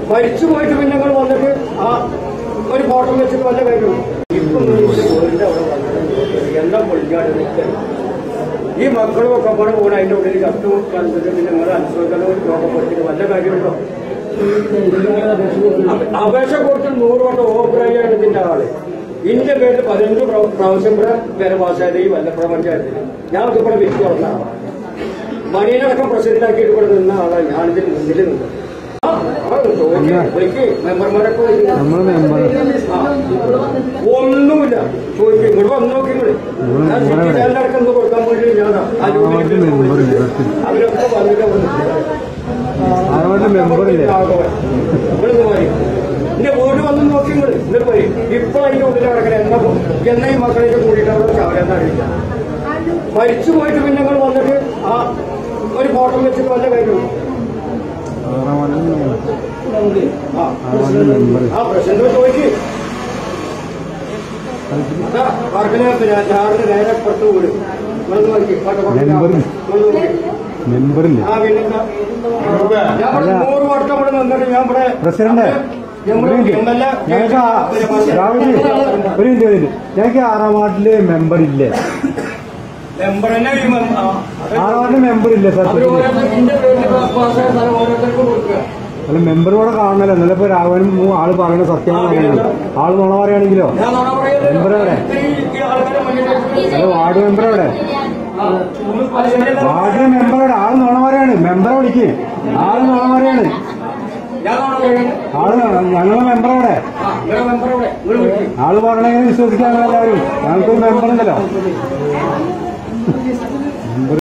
മരിച്ചു പോയിട്ട് പിന്നെ ഞങ്ങൾ വന്നിട്ട് ആ ഒരു ഫോട്ടോ വെച്ചിട്ട് വല്ല കാര്യം ഇപ്പൊ നിങ്ങൾ ഇതിന്റെ വീടിന്റെ അവിടെ വന്നിട്ട് എന്താ പൊളിക്കാട് നിൽക്കുന്നത് ഈ മക്കളും ഒക്കെ കൂടെ പോകണം അതിന്റെ ഉള്ളിൽ കത്തു കണ്ടിട്ട് പിന്നെ നിങ്ങൾ അനുസരിക്കണം രോഗപ്പെടുത്തിട്ട് വല്ല കാര്യമുണ്ടോ അപ- അപേക്ഷ കൊടുത്ത് നൂറ് വട്ടം ഓപ്പറായാണ് ഇതിന്റെ ആള് ഇന്റെ പേരിൽ പതിനഞ്ച് പ്രാവ- പ്രാവശ്യം ഇവിടെ പേരെ പാസ്സായത് ഈ വല്ലപ്പുഴ പഞ്ചായത്തിൽ ഞാൻ ഇവിടെ വ്യക്തി വളർന്ന ആളാണ് മണിയനടക്കം പ്രസിഡന്റാക്കിയിട്ട് ഇവിടെ നിന്ന ആളാണ് ഞാനിതിൽ മുന്നിൽ നിന്നത് ആ, ആ, ചോദിക്ക്, വിളിക്ക്, മെമ്പർമാരൊക്കെ വിളിക്ക്. നമ്മള് മെമ്പർ ആ. ഒന്നുമില്ല ചോദിക്കും ഇവിടെ വന്ന് നോക്കി നിങ്ങള്. ഞാൻ സിറ്റി ചാനലടക്കം ഒന്ന് കൊടുക്കാൻ വേണ്ടി ഞാനാ ആ ആറാമത്തെ മെമ്പർ ഇടത്തിൽ അവരൊക്കെ വന്നിട്ട് വന്നിട്ട് ആറാമത്തെ മെമ്പർ ഇല്ലേ ഇവിടുന്ന് പോയി എന്റെ വീട് വന്ന് നോക്കി ഇങ്ങള് എന്നിട്ട് പോയി ഇപ്പൊ അതിന്റെ ഉള്ളിൽ കിടക്കണ എന്നാ എന്നാ ഈ മക്കളെ കൂടിയിട്ട് അവിടെ ചാവലെന്ന് അറിയില്ല മരിച്ചു പോയിട്ട് പിന്നെ ഞങ്ങൾ വന്നിട്ട് ആ ഒരു ഫോട്ടോ വെച്ചിട്ട് വല്ല കാര്യമുള്ളൂ ആറാമത്തെ ആ ആറാമത്തെ മെമ്പർ ആ പ്രസിഡന്റ് ചോദിക്ക് അതാ വർക്കല പിന്നെ ചാറിന് നേരെ പുറത്ത് വീട് ഇവിടുന്ന് നോക്കി ഫോട്ടോ മെമ്പർ. നോക്കി മെമ്പറില്ലേ ആ പിന്നെന്താ ഞാൻ ഇവിടെ നൂറ് വട്ടം ഇവിടെ നിന്നിട്ട് ഞാൻ ഇവിടെ പ്രസിഡന്റ് ഒരു മിനിറ്റ് ഞങ്ങൾക്ക് ആ- രാഹുൽ ജി, ഒരു മിനിറ്റ് ഒരു മിനിറ്റ് ഞങ്ങൾക്ക് ആറാം വാർഡില് മെമ്പർ ഇല്ലേ മെമ്പർ തന്നെ ഈ മെ- ആ, അത് ആറാം വാർഡില് മെമ്പർ ഇല്ലേ സാർ അവര് ഓരോരുത്തർക്ക് ഇന്റെ പേരിൽ പാസ്സായ സ്ഥലം ഓരോരുത്തർക്ക് കൊടുക്കുക അല്ല മെമ്പർ കൂടെ കാണണല്ലോ എന്നാലും ഇപ്പൊ രാഘവനും മൂ- ആള് പറയുന്നത് സത്യമാണ് പറയുന്നത് ആള് നുണ പറയുകയാണെങ്കിലോ ഞാൻ നുണ പറയുന്നില്ല. മെമ്പർ എവിടെ? ഇത്രയും ഈ ആൾക്കാരെ മുന്നിൽ വെച്ചിട്ട് അത് വാർഡ് മെമ്പർ എവിടെ ആ, ഒന്ന് പലിശയുടെ വാർഡിലെ മെമ്പർ എവിടെ ആള് നുണ പറയാണ് മെമ്പറെ വിളിക്ക് ആള് നുണ പറയാണ് ഞാൻ നുണ പറയുന്നത്. ആള് ഞങ്ങളെ മെമ്പർ എവിടെ ആ, നിങ്ങളുടെ മെമ്പർ എവിടെ? നിങ്ങൾ വിളിക്ക്. ആള് പറയണെങ്ങനെ വിശ്വസിക്കാൻ എല്ലാവരും ഞങ്ങൾക്കൊരു മെമ്പർ ഉണ്ടല്ലോ